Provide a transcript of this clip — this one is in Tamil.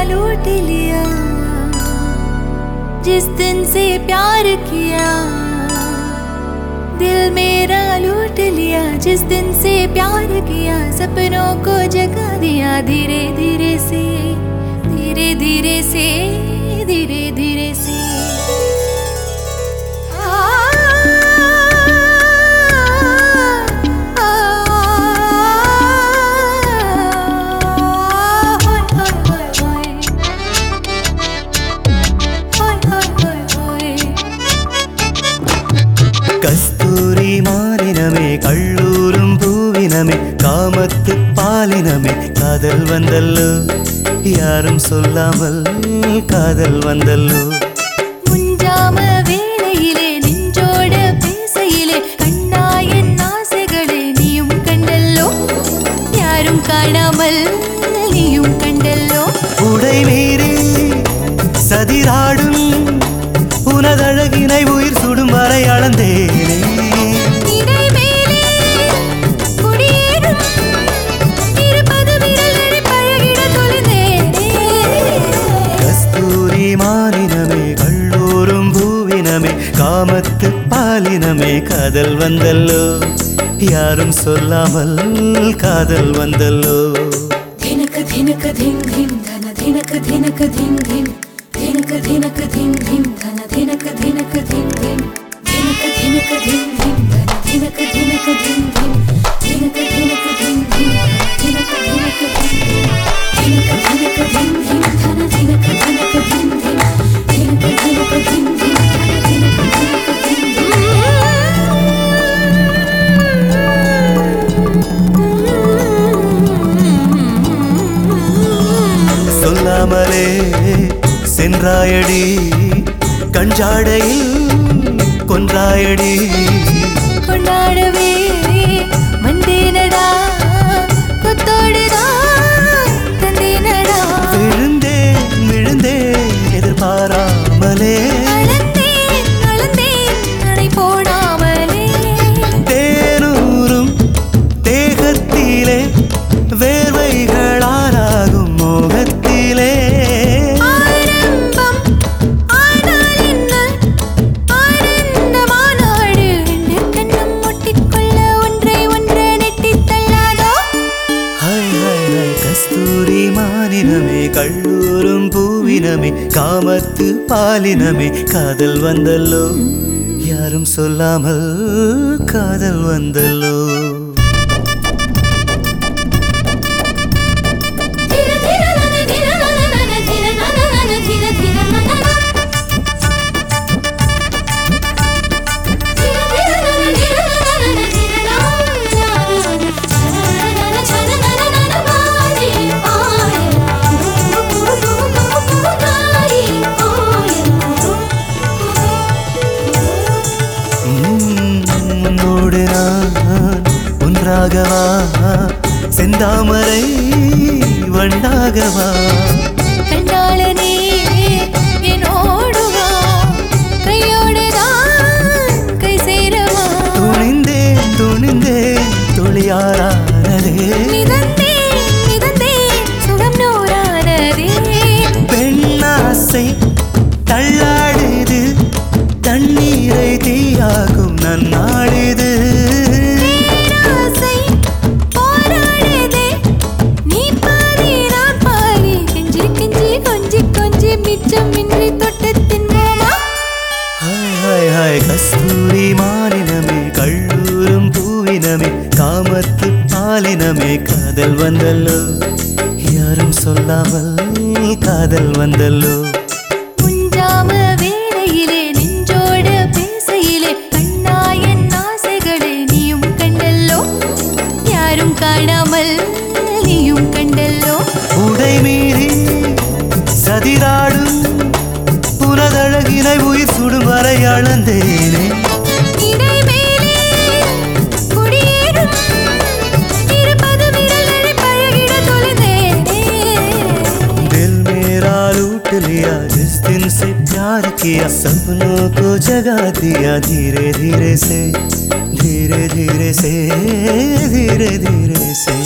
लूट लिया जिस दिन से प्यार किया दिल मेरा लूट लिया जिस दिन से प्यार किया सपनों को जगा दिया धीरे धीरे से धीरे धीरे से धीरे धीरे से आ, आ, होय, होय, होय, होय. होय, होय, होय, होय. கஸ்தூரி மாறினமே கள்ளூரும் பூவினமே காமத்து பாலினமே காதல் வந்தல்லோ யாரும் சொல்லாமல் காதல் வந்தல்லோ முஞ்சாம வேளையிலே நின்றோட பேசையிலே கண்ணா என் ஆசைகளை நீயும் கண்டல்லோ யாரும் காணாமல் நீயும் கண்டல்லோ உடை மீறி சதிராடும் உனதழகினை உயிர் சுடும் வரை அளந்தேனே இடைமேலே குடியேறும் இருபது விரல்களை பழகிட தொலைந்தேனே கஸ்தூரி மாறினமே கள்ளூரும் பூவினமே காமத்து பாலினமே காதல் வந்தல்லோ யாரும் சொல்லாமல் காதல் வந்தல்லோ ధినక ధినక ధిన్ ధిన్ ధన ధినక ధినక ధిన్ ధిన్ ధినక ధినక ధిన్ ధిన్ ధన ధినక ధినక ధిన్ ధిన్ ధినక ధినక ధిన్ ధిన్ ధన ధినక ధినక ధిన్ ధిన్ ధినక ధినక ధిన్ ధిన్ ధినక ధినక ధిన్ ధిన్ ధినక ధినక ధిన్ ధిన్ ధన ధినక ధినక ధిన్ ధిన్ ధినక ధినక ధిన్ ధిన్ ధన ధినక ధినక ధిన్ சொல்லாமலே சென்றாயடி கஞ்சாடையில் கொன்றாயடி கொண்டாடவே வந்தேனடா கொத்தோடுதான் தந்தேனடா விழுந்தேன் விழுந்தேன் எதிர்பாராமலே அளந்தேன் அளந்தேன் நடை போடாமலே தேனூரும் தேகத்திலே வேர்வைகளாராகும் மோகத்திலே ஆரம்பம் ஆனால் என்ன ஆனந்தமானாடு ரெண்டு கண்ணும் ஒட்டிக்கொள்ள ஒன்றை ஒன்று நெட்டித் தள்ளாதோ ஹாய் ஹாய் ஹாய் கஸ்தூரி மானினமே கள்ளூரும் பூவினமே காமத்து பாலினமே காதல் வந்தல்லோ யாரும் சொல்லாமல் காதல் வந்தல்லோ திர திர நன திர நன நன திர நன நன திர திர நன நன திர திர நன திர நன நன திர நன நன சன நன நன பாரி பாரி பாரி உம், உன்னோடு நான் ஒன்றாகவா செந்தாமரை வண்டாகவா கண்டாளனே என்னோடு வா கையோடுதான் கை சேரவா துணிந்தேன் துணிந்தேன் துளியாரானதே மிதந்தேன் மிதந்தேன் சுகம் நூறானதே பெண்ணாசை தள்ளாடுது தண்ணீரை தீயாகும் நன்னாடுது ஆசை போராடுதே நீ பாதி நான் பாதி கெஞ்சி கெஞ்சி கொஞ்சி கொஞ்சி மிச்சமின்றி தொட்டு தின்மோமா ஹாய் ஹாய் ஹாய் கஸ்தூரி மாலினமே கள்ளூரும் பூவினமே காமத்து பாலினமே காதல் வந்தல்லோ யாரும் சொல்லாமல் காதல் வந்தல்லோ முஞ்சாம வேளையிலே நின்றோட பேசையிலே கண்ணா என் ஆசைகளை நீயும் கண்டல்லோ யாரும் காணாமல் நீயும் கண்டல்லோ உடை மீறி சதிராடும் புனதழகினை உயிர் சுடும் வரை அளந்தேனே இடைமேலே குடியேறும் இருபது விரல்களை பழகிட தொலைந்தேனே दिल मेरा लूट लिया जिस दिन से प्यार किया सपनों को जगा दिया धीरे धीरे से धीरे धीरे से धीरे धीरे से